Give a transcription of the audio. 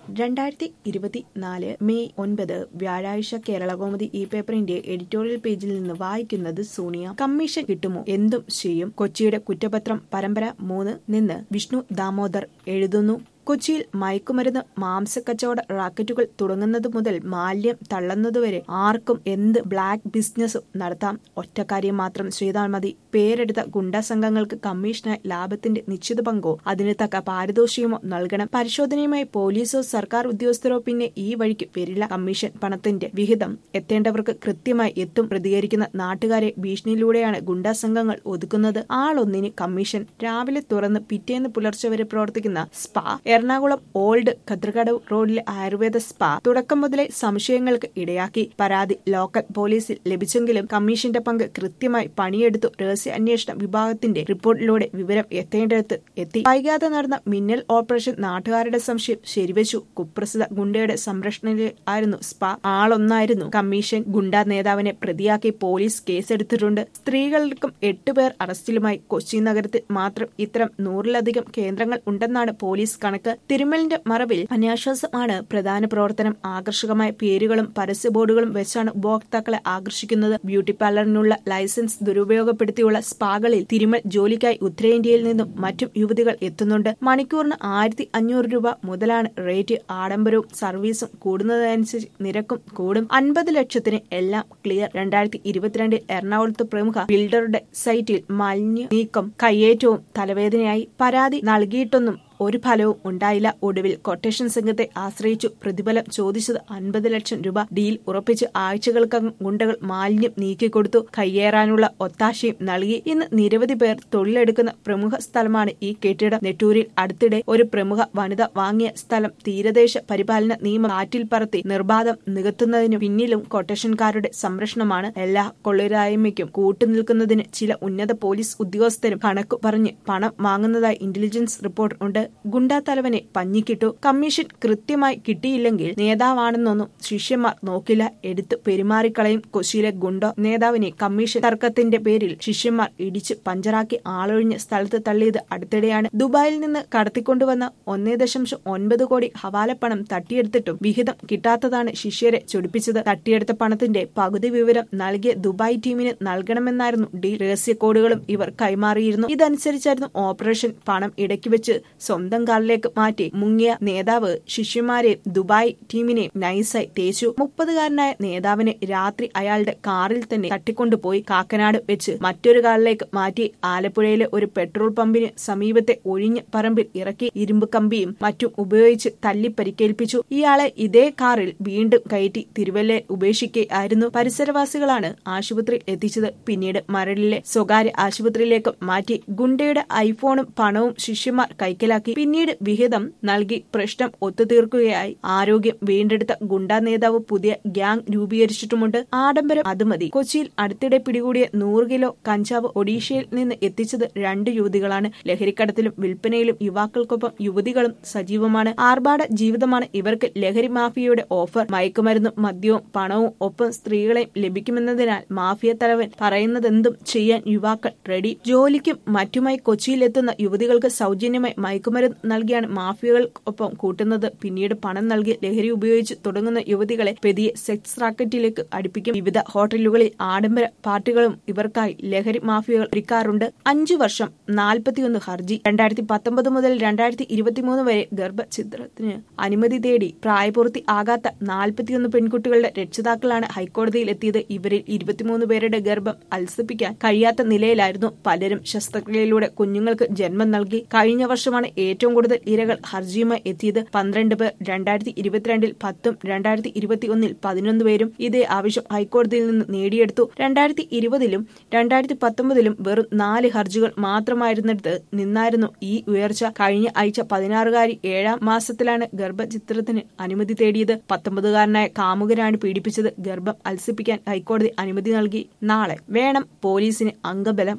രണ്ടായിരത്തി ഇരുപത്തിനാല് മെയ് ഒൻപത് വ്യാഴാഴ്ച കേരളകൗമുദി ഈ പേപ്പറിന്റെ എഡിറ്റോറിയൽ പേജിൽ നിന്ന് വായിക്കുന്നത് സോണിയ കമ്മീഷൻ കിട്ടുമോ എന്തും ചെയ്യും കൊച്ചിയുടെ കുറ്റപത്രം പരമ്പര മൂന്ന് നിന്ന് വിഷ്ണു ദാമോദർ എഴുതുന്നു കൊച്ചിയിൽ മയക്കുമരുന്ന് മാംസക്കച്ചവട റാക്കറ്റുകൾ തുടങ്ങുന്നത് മുതൽ മാലിന്യം തള്ളുന്നതുവരെ ആർക്കും എന്ത് ബ്ലാക്ക് ബിസിനസ്സും നടത്താം ഒറ്റക്കാര്യം മാത്രം ചെയ്താൽ മതി പേരെടുത്ത ഗുണ്ടാ സംഘങ്ങൾക്ക് കമ്മീഷനായി ലാഭത്തിന്റെ നിശ്ചിത പങ്കോ അതിന് തക്ക പാരിതോഷികമോ നൽകണം പരിശോധനയുമായി പോലീസോ സർക്കാർ ഉദ്യോഗസ്ഥരോ പിന്നെ ഈ വഴിക്ക് വരില്ല കമ്മീഷൻ പണത്തിന്റെ വിഹിതം എത്തേണ്ടവർക്ക് കൃത്യമായി എത്തും പ്രതികരിക്കുന്ന നാട്ടുകാരെ ഭീഷണിയിലൂടെയാണ് ഗുണ്ടാ സംഘങ്ങൾ ഒതുക്കുന്നത് ആളൊന്നിന് കമ്മീഷൻ രാവിലെ തുറന്ന് പിറ്റേന്ന് പുലർച്ചെ വരെ പ്രവർത്തിക്കുന്ന സ്പാ എറണാകുളം ഓൾഡ് കദ്രകടവ് റോഡിലെ ആയുർവേദ സ്പാ തുടക്കം മുതലേ സംശയങ്ങൾക്ക് ഇടയാക്കി പരാതി ലോക്കൽ പോലീസിൽ ലഭിച്ചെങ്കിലും കമ്മീഷന്റെ പങ്ക് കൃത്യമായി പണിയെടുത്തു രഹസ്യ അന്വേഷണ വിഭാഗത്തിന്റെ റിപ്പോർട്ടിലൂടെ വിവരം എത്തേണ്ടിടത്ത് എത്തി വൈകാതെ നടന്ന മിന്നൽ ഓപ്പറേഷൻ നാട്ടുകാരുടെ സംശയം ശരിവച്ചു കുപ്രസിദ്ധ ഗുണ്ടയുടെ സംരക്ഷണയിൽ ആയിരുന്നു സ്പാ ആളൊന്നായിരുന്നു കമ്മീഷൻ ഗുണ്ടാ നേതാവിനെ പ്രതിയാക്കി പോലീസ് കേസെടുത്തിട്ടുണ്ട് സ്ത്രീകൾക്കും എട്ടുപേർ അറസ്റ്റിലുമായി കൊച്ചി നഗരത്തിൽ മാത്രം ഇത്തരം നൂറിലധികം കേന്ദ്രങ്ങൾ ഉണ്ടെന്നാണ് പോലീസ് കണക്ക് തിരുമലിന്റെ മറവിൽ അനാശ്വാസമാണ് പ്രധാന പ്രവർത്തനം ആകർഷകമായ പേരുകളും പരസ്യ ബോർഡുകളും വെച്ചാണ് ഉപഭോക്താക്കളെ ആകർഷിക്കുന്നത് ബ്യൂട്ടി പാർലറിനുള്ള ലൈസൻസ് ദുരുപയോഗപ്പെടുത്തിയുള്ള സ്പാകളിൽ തിരുമൽ ജോലിക്കായി ഉത്തരേന്ത്യയിൽ നിന്നും മറ്റും യുവതികൾ എത്തുന്നുണ്ട് മണിക്കൂറിന് ആയിരത്തി അഞ്ഞൂറ് രൂപ മുതലാണ് റേറ്റ് ആഡംബരവും സർവീസും കൂടുന്നതനുസരിച്ച് നിരക്കും കൂടും അൻപത് ലക്ഷത്തിന് എല്ലാം ക്ലിയർ രണ്ടായിരത്തി ഇരുപത്തിരണ്ടിൽ എറണാകുളത്ത് പ്രമുഖ ബിൽഡറുടെ സൈറ്റിൽ മാലിന്യ നീക്കം കയ്യേറ്റവും തലവേദനയായി പരാതി നൽകിയിട്ടൊന്നും ഒരു ഫലവും ഉണ്ടായില്ല ഒടുവിൽ കൊട്ടേഷൻ സംഘത്തെ ആശ്രയിച്ചു പ്രതിഫലം ചോദിച്ചത് അൻപത് ലക്ഷം രൂപ ഡീൽ ഉറപ്പിച്ച് ആഴ്ചകൾക്കകം ഗുണ്ടകൾ മാലിന്യം നീക്കിക്കൊടുത്തു കയ്യേറാനുള്ള ഒത്താശയും നൽകി ഇന്ന് നിരവധി പേർ തൊഴിലെടുക്കുന്ന പ്രമുഖ സ്ഥലമാണ് ഈ കെട്ടിടം നെട്ടൂരിൽ അടുത്തിടെ ഒരു പ്രമുഖ വനിത വാങ്ങിയ സ്ഥലം തീരദേശ പരിപാലന നിയമം കാറ്റിൽ പറത്തി നിർബാധം നികത്തുന്നതിനു പിന്നിലും കൊട്ടേഷൻകാരുടെ സംരക്ഷണമാണ് എല്ലാ കൊള്ളരായ്മയ്ക്കും കൂട്ടുനിൽക്കുന്നതിന് ചില ഉന്നത പോലീസ് ഉദ്യോഗസ്ഥരും കണക്കു പറഞ്ഞ് പണം വാങ്ങുന്നതായി ഇന്റലിജൻസ് റിപ്പോർട്ട് ഉണ്ട് ഗുണ്ടാ തലവനെ പഞ്ഞിക്കിട്ടു കമ്മീഷൻ കൃത്യമായി കിട്ടിയില്ലെങ്കിൽ നേതാവാണെന്നൊന്നും ശിഷ്യന്മാർ നോക്കില്ല എടുത്തു പെരുമാറിക്കളയും കൊച്ചിയിലെ ഗുണ്ടോ നേതാവിനെ കമ്മീഷൻ തർക്കത്തിന്റെ പേരിൽ ശിഷ്യന്മാർ ഇടിച്ച് പഞ്ചറാക്കി ആളൊഴിഞ്ഞ സ്ഥലത്ത് തള്ളിയത് അടുത്തിടെയാണ് ദുബായിൽ നിന്ന് കടത്തിക്കൊണ്ടുവന്ന ഒന്നേ ദശാംശം ഒൻപത് കോടി ഹവാലപ്പണം തട്ടിയെടുത്തിട്ടും വിഹിതം കിട്ടാത്തതാണ് ശിഷ്യരെ ചൊടിപ്പിച്ചത് തട്ടിയെടുത്ത പണത്തിന്റെ പകുതി വിവരം നൽകിയ ദുബായ് ടീമിന് നൽകണമെന്നായിരുന്നു ഡീൽ രഹസ്യ കോഡുകളും ഇവർ കൈമാറിയിരുന്നു ഇതനുസരിച്ചായിരുന്നു ഓപ്പറേഷൻ പണം ഇടയ്ക്ക് വെച്ച് സ്വന്തം കാലിലേക്ക് മാറ്റി മുങ്ങിയ നേതാവ് ശിഷ്യന്മാരെ ദുബായ് ടീമിനെ നൈസായി തേച്ചു മുപ്പതുകാരനായ നേതാവിനെ രാത്രി അയാളുടെ കാറിൽ തന്നെ തട്ടിക്കൊണ്ടുപോയി കാക്കനാട് വെച്ച് മറ്റൊരു കാറിലേക്ക് മാറ്റി ആലപ്പുഴയിലെ ഒരു പെട്രോൾ പമ്പിന് സമീപത്തെ ഒഴിഞ്ഞ പറമ്പിൽ ഇറക്കി ഇരുമ്പ് കമ്പിയും മറ്റും ഉപയോഗിച്ച് തല്ലി പരിക്കേൽപ്പിച്ചു ഇയാളെ ഇതേ കാറിൽ വീണ്ടും കയറ്റി തിരുവല്ലയിൽ ഉപേക്ഷിക്കുകയായിരുന്നു പരിസരവാസികളാണ് ആശുപത്രിയിൽ എത്തിച്ചത് പിന്നീട് മരടിലെ സ്വകാര്യ ആശുപത്രിയിലേക്ക് മാറ്റി ഗുണ്ടയുടെ ഐഫോണും പണവും ശിഷ്യന്മാർ കൈക്കലാക്കി പിന്നീട് വിഹിതം നൽകി പ്രശ്നം ഒത്തുതീർക്കുകയായി ആരോഗ്യം വീണ്ടെടുത്ത ഗുണ്ടാ നേതാവ് പുതിയ ഗ്യാങ് രൂപീകരിച്ചിട്ടുമുണ്ട് ആഡംബരം അത് മതി കൊച്ചിയിൽ അടുത്തിടെ പിടികൂടിയ നൂറ് കിലോ കഞ്ചാവ് ഒഡീഷയിൽ നിന്ന് എത്തിച്ചത് രണ്ട് യുവതികളാണ് ലഹരിക്കടത്തിലും വിൽപ്പനയിലും യുവാക്കൾക്കൊപ്പം യുവതികളും സജീവമാണ് ആർഭാട ജീവിതമാണ് ഇവർക്ക് ലഹരി മാഫിയയുടെ ഓഫർ മയക്കുമരുന്നും മദ്യവും പണവും ഒപ്പം സ്ത്രീകളെയും ലഭിക്കുമെന്നതിനാൽ മാഫിയ തലവൻ പറയുന്നതെന്തും ചെയ്യാൻ യുവാക്കൾ റെഡി ജോലിക്കും മറ്റുമായി കൊച്ചിയിലെത്തുന്ന യുവതികൾക്ക് സൗജന്യമായി മയക്കുമരുന്ന് നൽകിയാണ് മാഫിയകൾക്കൊപ്പം കൂട്ടുന്നത് പിന്നീട് പണം നൽകി ലഹരി ഉപയോഗിച്ച് തുടങ്ങുന്ന യുവതികളെ പെതിയെ സെക്സ് റാക്കറ്റിലേക്ക് അടുപ്പിക്കും വിവിധ ഹോട്ടലുകളിൽ ആഡംബര പാർട്ടികളും ഇവർക്കായി ലഹരി മാഫിയകൾ ഒരുക്കാറുണ്ട് അഞ്ചു വർഷം നാൽപ്പത്തിയൊന്ന് ഹർജി രണ്ടായിരത്തി പത്തൊമ്പത് മുതൽ രണ്ടായിരത്തി ഇരുപത്തിമൂന്ന് വരെ ഗർഭചിത്രത്തിന് അനുമതി തേടി പ്രായപൂർത്തി ആകാത്ത നാൽപ്പത്തിയൊന്ന് പെൺകുട്ടികളുടെ രക്ഷിതാക്കളാണ് ഹൈക്കോടതിയിൽ എത്തിയത് ഇവരിൽ ഇരുപത്തിമൂന്ന് പേരുടെ ഗർഭം അൽസിപ്പിക്കാൻ കഴിയാത്ത നിലയിലായിരുന്നു പലരും ശസ്ത്രക്രിയയിലൂടെ കുഞ്ഞുങ്ങൾക്ക് ജന്മം നൽകി കഴിഞ്ഞ വർഷമാണ് ഏറ്റവും കൂടുതൽ ഇരകൾ ഹർജിയുമായി എത്തിയത് പന്ത്രണ്ട് പേർ രണ്ടായിരത്തി ഇരുപത്തിരണ്ടിൽ പത്തും രണ്ടായിരത്തി ഇരുപത്തിയൊന്നിൽ പതിനൊന്ന് പേരും ഇതേ ആവശ്യം ഹൈക്കോടതിയിൽ നിന്ന് നേടിയെടുത്തു രണ്ടായിരത്തി ഇരുപതിലും രണ്ടായിരത്തി പത്തൊമ്പതിലും വെറും നാല് ഹർജികൾ മാത്രമായിരുന്നിടത്ത് നിന്നായിരുന്നു ഈ ഉയർച്ച കഴിഞ്ഞ ആഴ്ച പതിനാറുകാരി ഏഴാം മാസത്തിലാണ് ഗർഭചിത്രത്തിന് അനുമതി തേടിയത് പത്തൊമ്പതുകാരനായ കാമുകരാണ് പീഡിപ്പിച്ചത് ഗർഭം അൽസിപ്പിക്കാൻ ഹൈക്കോടതി അനുമതി നൽകി നാളെ വേണം പോലീസിന് അംഗബലം